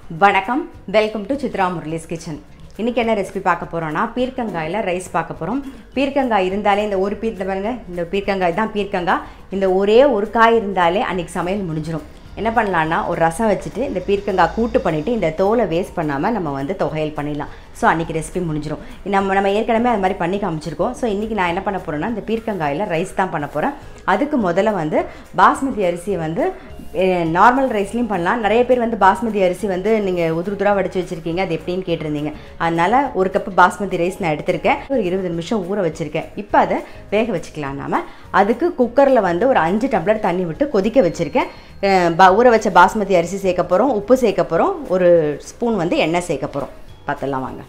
வணக்கம் welcome to Chitra Murali's kitchen இன்றைக்கி என்ன ரெசிபி பார்க்க போகிறோன்னா பீர்க்கங்காயில் ரைஸ் பார்க்க போகிறோம் பீர்க்கங்காய் இருந்தாலே இந்த ஒரு பீர் இந்த பாருங்க இந்த பீர்க்கங்காய் தான் பீர்க்கங்காய் இந்த ஒரே ஒரு காய் இருந்தாலே அன்றைக்கி சமையல் முடிஞ்சிடும் என்ன பண்ணலான்னா ஒரு ரசம் வச்சுட்டு இந்த பீர்க்கங்காய் கூட்டு பண்ணிவிட்டு இந்த தோலை வேஸ்ட் பண்ணாமல் நம்ம வந்து தொகையல் பண்ணிடலாம் ஸோ அன்றைக்கி ரெசிபி முடிஞ்சிடும் நம்ம நம்ம ஏற்கனவே அது மாதிரி பண்ணி காமிச்சிருக்கோம் ஸோ இன்றைக்கி நான் என்ன பண்ண போகிறேன்னா இந்த பீர்க்கங்காயில் ரைஸ் தான் பண்ண போகிறேன் அதுக்கு முதல்ல வந்து பாஸ்மதி அரிசியை வந்து நார்மல் ரைஸ்லையும் பண்ணலாம் நிறைய பேர் வந்து பாஸ்மதி அரிசி வந்து நீங்கள் உதுரு உதுராக வடித்து வச்சுருக்கீங்க அது எப்படின்னு கேட்டிருந்தீங்க அதனால் ஒரு கப்பு பாஸ்மதி ரைஸ் நான் எடுத்திருக்கேன் ஒரு இருபது நிமிஷம் ஊற வச்சுருக்கேன் இப்போ அதை வேக வச்சுக்கலாம் நாம அதுக்கு குக்கரில் வந்து ஒரு அஞ்சு டம்ளர் தண்ணி விட்டு கொதிக்க வச்சுருக்கேன் அஹ் ப- ஊற வச்ச பாஸ்மதி அரிசி சேர்க்க போகிறோம் உப்பு சேர்க்க போகிறோம் ஒரு ஸ்பூன் வந்து எண்ணெய் சேர்க்க போகிறோம் பார்த்துடலாம் வாங்க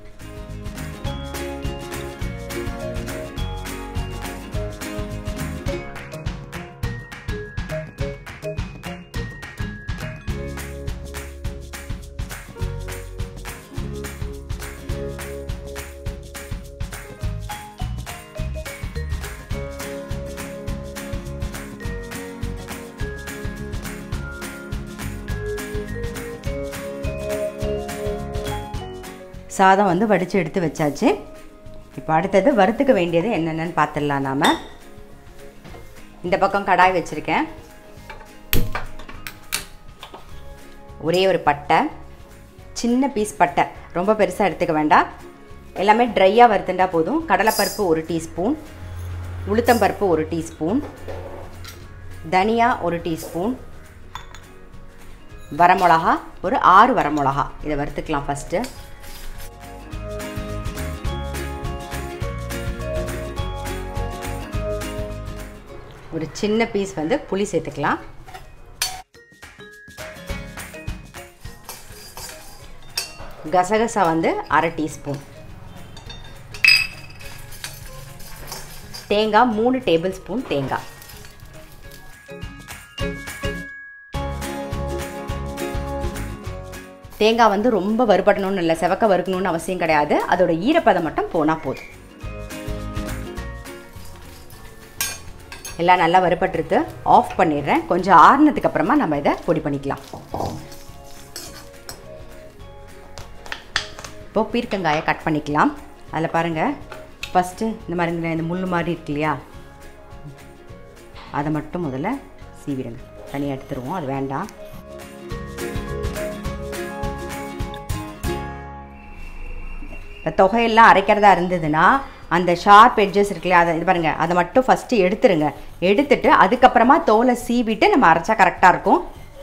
சாதம் வந்து வடித்து எடுத்து வச்சாச்சு இப்போ அடுத்தது வறுத்துக்க வேண்டியது என்னென்னு பார்த்துடலாம் நாம் இந்த பக்கம் கடாய் வச்சுருக்கேன் ஒரே ஒரு பட்டை சின்ன பீஸ் பட்டை ரொம்ப பெருசாக எடுத்துக்க வேண்டாம் எல்லாமே ட்ரையாக வறுத்துண்டா போதும் கடலைப்பருப்பு ஒரு டீஸ்பூன் உளுத்தம்பருப்பு ஒரு டீஸ்பூன் தனியா ஒரு டீஸ்பூன் வரமிளகா ஒரு ஆறு வரமிளகா இதை வறுத்துக்கலாம் ஃபஸ்ட்டு ஒரு சின்ன பீஸ் வந்து புளி சேர்த்துக்கலாம் கசகசா வந்து அரை டீஸ்பூன் தேங்காய் மூணு டேபிள் ஸ்பூன் தேங்காய் தேங்காய் வந்து ரொம்ப வறுபடணும்னு இல்லை செவக்க வறுக்கணும்னு அவசியம் கிடையாது அதோட ஈரப்பதம் மட்டும் போனால் போதும் எல்லாம் நல்லா வறுபட்டுருது ஆஃப் பண்ணிடுறேன் கொஞ்சம் ஆறுனதுக்கு அப்புறமா நம்ம இதை பொடி பண்ணிக்கலாம் இப்போ பீர்க்கங்காயை கட் பண்ணிக்கலாம் அதில் பாருங்கள் ஃபஸ்ட்டு இந்த மாதிரி இந்த முள் மாதிரி இருக்கு இல்லையா அதை மட்டும் முதல்ல சீவிடுங்க தனியாக எடுத்துருவோம் அது வேண்டாம் இப்போ தொகையெல்லாம் அரைக்கிறதா இருந்ததுன்னா அந்த ஷார்ப் எட்ஜஸ் இருக்குல்லையா அதை இது பாருங்கள் அதை மட்டும் ஃபஸ்ட்டு எடுத்துருங்க எடுத்துட்டு அதுக்கப்புறமா தோலை சீவிட்டு நம்ம அரைச்சா கரெக்டாக இருக்கும்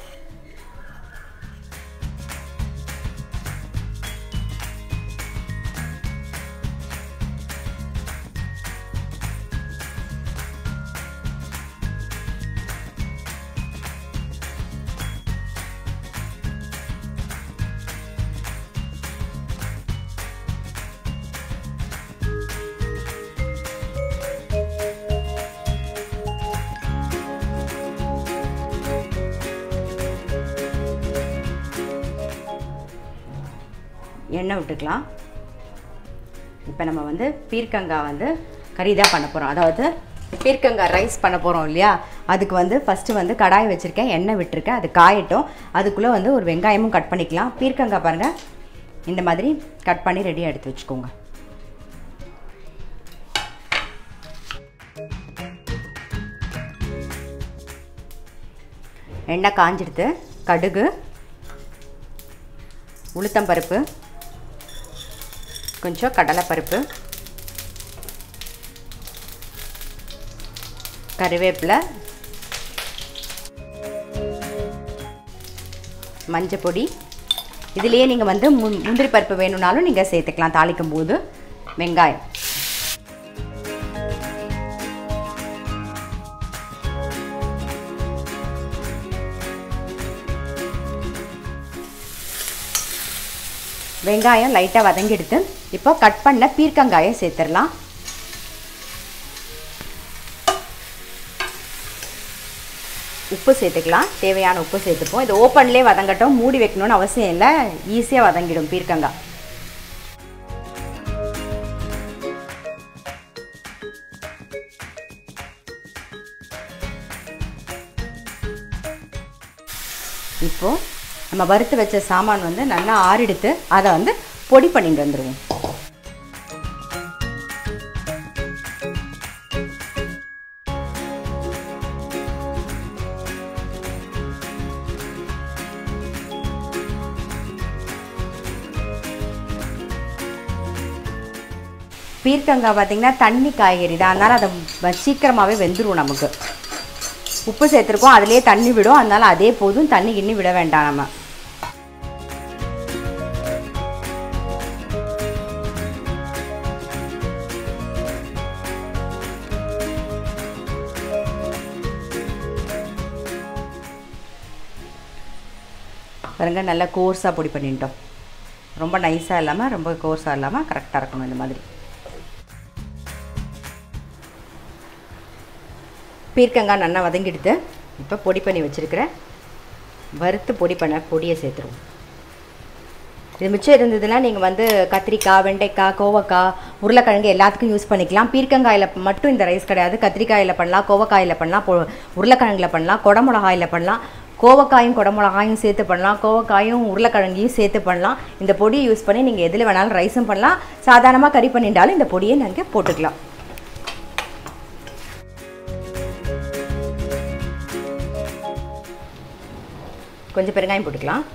எண்ணெய் விட்டுக்கலாம் இப்போ நம்ம வந்து பீர்க்கங்காய் வந்து கறி தான் பண்ண போகிறோம் அதாவது பீர்க்கங்காய் ரைஸ் பண்ண போகிறோம் இல்லையா அதுக்கு வந்து ஃபஸ்ட்டு வந்து கடாய் வச்சுருக்கேன் எண்ணெய் விட்டுருக்கேன் அது காயட்டும் அதுக்குள்ளே வந்து ஒரு வெங்காயமும் கட் பண்ணிக்கலாம் பீர்க்கங்காய் பாருங்கள் இந்த மாதிரி கட் பண்ணி ரெடியாக எடுத்து வச்சுக்கோங்க எண்ணெய் காஞ்சிடுத்து கடுகு உளுத்தம்பருப்பு கொஞ்சம் கடலைப்பருப்பு கருவேப்பிலை மஞ்சள் பொடி இதுலேயே நீங்கள் வந்து மு முந்திரி பருப்பு வேணும்னாலும் நீங்கள் சேர்த்துக்கலாம் தாளிக்கும் போது வெங்காயம் வெங்காயம் லைட்டாக வதங்கிடுத்து இப்போ கட் பண்ண பீர்க்கங்காயை சேர்த்துடலாம் உப்பு சேர்த்துக்கலாம் தேவையான உப்பு சேர்த்துப்போம் இது ஓப்பன்லேயே வதங்கட்டும் மூடி வைக்கணும்னு அவசியம் இல்லை ஈஸியாக வதங்கிடும் பீர்க்கங்காய் இப்போது நம்ம வறுத்து வச்ச சாமான் வந்து நல்லா ஆறிடுத்து அதை வந்து பொடி பண்ணிட்டு வந்துடுவோம் பீர்க்கங்காய் பார்த்திங்கன்னா தண்ணி காய்கறி தான் அதனால் அதை வ- சீக்கிரமாகவே வெந்துடும் நமக்கு உப்பு சேர்த்துருக்கோம் அதிலே தண்ணி விடும் அதனால் அதே போதும் தண்ணி கிண்ணி விட வேண்டாம் நம்ம பாருங்க நல்லா கோர்ஸாக பொடி பண்ணிட்டோம் ரொம்ப நைஸாக இல்லாமல் ரொம்ப கோர்ஸாக இல்லாமல் கரெக்டாக இருக்கணும் இந்த மாதிரி பீர்க்கங்காய் நல்லா வதங்கிடுது இப்போ பொடி பண்ணி வச்சுருக்கிறேன் வறுத்து பொடி பண்ண பொடியை சேர்த்துருவோம் இது மிச்சம் இருந்ததுன்னா நீங்கள் வந்து கத்திரிக்காய் வெண்டைக்காய் கோவக்காய் உருளைக்கிழங்கு எல்லாத்துக்கும் யூஸ் பண்ணிக்கலாம் பீர்க்கங்காயில் மட்டும் இந்த ரைஸ் கிடையாது கத்திரிக்காயில் பண்ணலாம் கோவக்காயில் பண்ணலாம் பொ- உருளைக்கிழங்குல பண்ணலாம் குடமிளகாயில் பண்ணலாம் கோவக்காயும் குடமிளகாயும் சேர்த்து பண்ணலாம் கோவக்காயும் உருளைக்கிழங்கையும் சேர்த்து பண்ணலாம் இந்த பொடியை யூஸ் பண்ணி நீங்கள் எதில் வேணாலும் ரைஸும் பண்ணலாம் சாதாரணமாக கறி பண்ணிட்டாலும் இந்த பொடியை நீங்கள் போட்டுக்கலாம் கொஞ்சம் பெருங்காயம் போட்டுக்கலாம்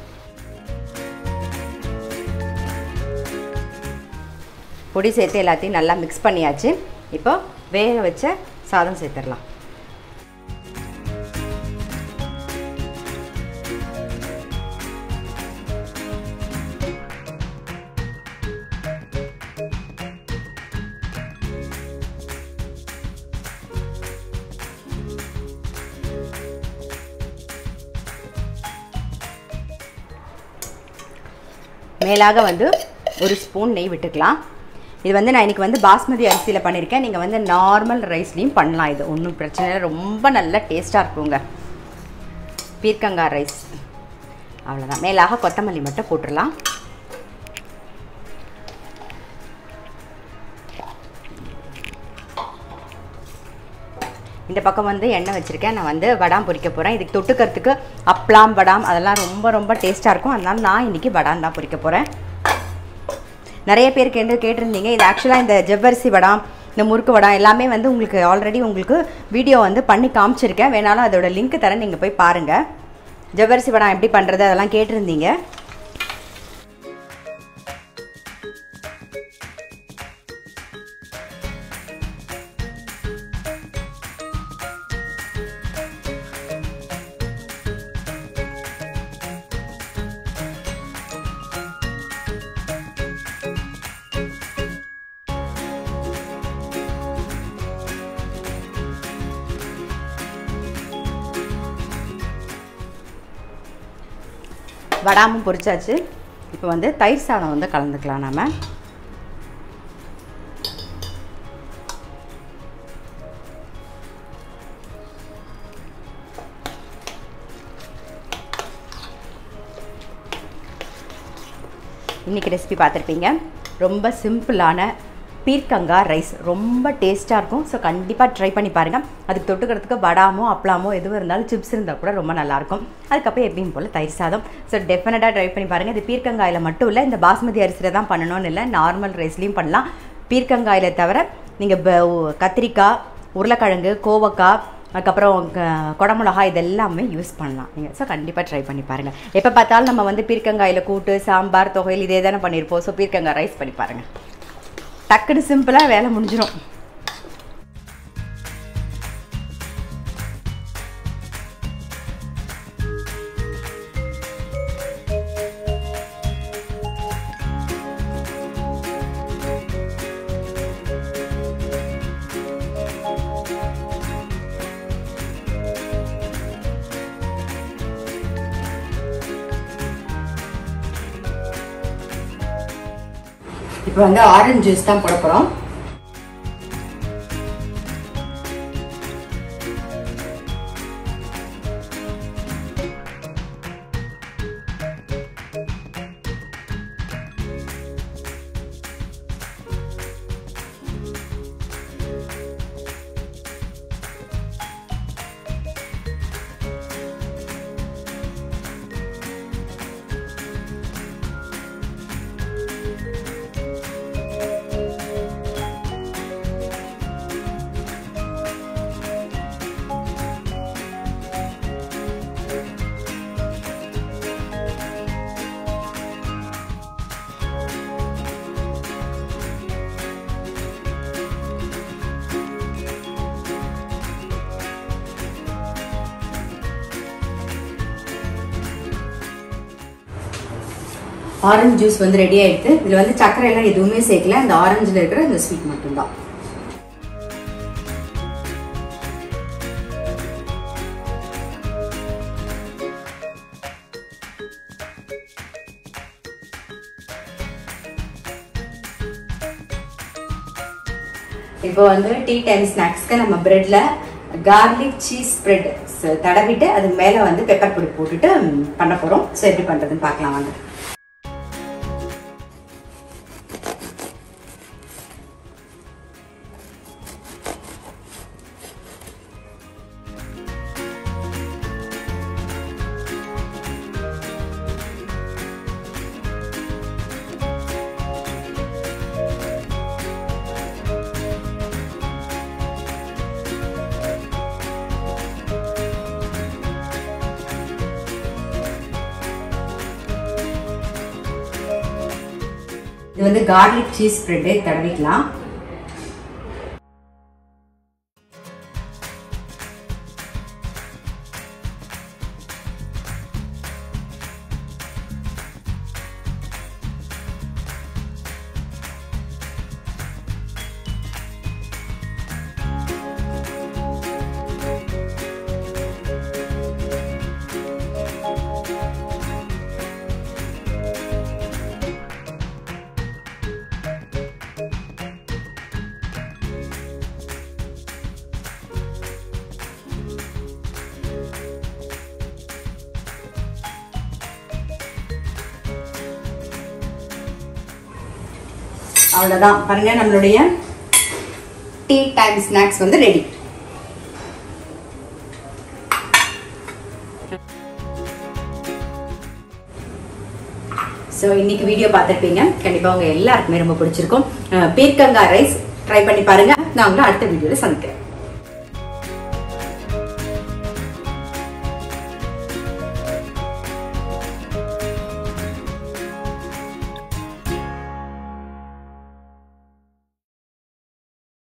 பொடி சேர்த்து எல்லாத்தையும் நல்லா மிக்ஸ் பண்ணியாச்சு இப்போ வேக வச்ச சாதம் சேர்த்துடலாம் மேலாக வந்து ஒரு ஸ்பூன் நெய் விட்டுக்கலாம் இது வந்து நான் இன்றைக்கி வந்து பாஸ்மதி அரிசியில் பண்ணியிருக்கேன் நீங்கள் வந்து நார்மல் ரைஸ்லேயும் பண்ணலாம் இது ஒன்றும் பிரச்சனை இல்லை ரொம்ப நல்ல டேஸ்ட்டாக இருக்குங்க பீர்க்கங்காய் ரைஸ் அவ்வளோதான் மேலாக கொத்தமல்லி மட்டும் போட்டுடலாம் இந்த பக்கம் வந்து எண்ணெய் வச்சுருக்கேன் நான் வந்து வடாம் பொரிக்க போகிறேன் இதுக்கு தொட்டுக்கிறதுக்கு அப்பளம் வடாம் அதெல்லாம் ரொம்ப ரொம்ப டேஸ்ட்டாக இருக்கும் அதனால நான் இன்றைக்கி வடாம் தான் பொரிக்க போகிறேன் நிறைய பேர் கேட்டு கேட்டிருந்தீங்க இது ஆக்சுவலாக இந்த ஜவ்வரிசி வடாம் இந்த முறுக்கு வடம் எல்லாமே வந்து உங்களுக்கு ஆல்ரெடி உங்களுக்கு வீடியோ வந்து பண்ணி காமிச்சிருக்கேன் வேணாலும் அதோட லிங்க் தரேன் நீங்கள் போய் பாருங்கள் ஜவ்வரிசி வடம் எப்படி பண்ணுறது அதெல்லாம் கேட்டிருந்தீங்க வடாமும் பொரிச்சாச்சு இப்போ வந்து தயிர் சாதம் வந்து கலந்துக்கலாம் நாம இன்றைக்கி ரெசிபி பார்த்துருப்பீங்க ரொம்ப சிம்பிளான பீர்க்கங்காய் ரைஸ் ரொம்ப டேஸ்ட்டாக இருக்கும் ஸோ கண்டிப்பாக ட்ரை பண்ணி பாருங்கள் அதுக்கு தொட்டுக்கிறதுக்கு வடாமோ அப்பளாமோ எதுவும் இருந்தாலும் சிப்ஸ் இருந்தால் கூட ரொம்ப நல்லாயிருக்கும் அதுக்கப்புறம் எப்பயும் போல் தயிர் சாதம் ஸோ டெஃபினட்டாக ட்ரை பண்ணி பாருங்கள் இது பீர்க்கங்காயில் மட்டும் இல்லை இந்த பாஸ்மதி அரிசியில் தான் பண்ணணும்னு இல்லை நார்மல் ரைஸ்லேயும் பண்ணலாம் பீர்க்கங்காயில் தவிர நீங்கள் கத்திரிக்காய் உருளைக்கிழங்கு கோவக்காய் அதுக்கப்புறம் க- குடமிளகா இதெல்லாமே யூஸ் பண்ணலாம் நீங்கள் ஸோ கண்டிப்பாக ட்ரை பண்ணி பாருங்கள் எப்போ பார்த்தாலும் நம்ம வந்து பீர்க்கங்காயில் கூட்டு சாம்பார் தொகையில் இதே தானே பண்ணியிருப்போம் ஸோ பீர்க்கங்காய் ரைஸ் பண்ணி பாருங்கள் டக்குன்னு சிம்பிளாக வேலை முடிஞ்சிடும் இப்போ வந்து ஆரஞ்சு ஜூஸ் தான் போட போகிறோம் ஆரஞ்சு ஜூஸ் வந்து ரெடி ஆயிடுது இதில் வந்து சர்க்கரை எல்லாம் எதுவுமே சேர்க்கல இந்த ஆரஞ்சில் இருக்கிற இந்த ஸ்வீட் மட்டும்தான் இப்போ வந்து டீ டைம் ஸ்நாக்ஸ்க்கு நம்ம பிரெட்ல கார்லிக் சீஸ் ஸ்ப்ரெட் தடவிட்டு அது மேலே வந்து பெப்பர் பொடி போட்டுட்டு ம், பண்ண போகிறோம் ஸோ எப்படி பண்ணுறதுன்னு பார்க்கலாம் வாங்க இது வந்து கார்லிக் சீஸ் ஸ்ப்ரெட்டு தடவிக்கலாம் அவ்வளோதான் பாருங்க நம்மளுடைய டீ டைம் ஸ்நாக்ஸ் வந்து ரெடி ஸோ இன்னைக்கு வீடியோ பார்த்துருப்பீங்க கண்டிப்பாக உங்க எல்லாருக்குமே ரொம்ப பிடிச்சிருக்கும் அஹ் பீர்க்கங்காய் ரைஸ் ட்ரை பண்ணி பாருங்க நான் உங்களை அடுத்த வீடியோவில் சந்திக்கிறேன்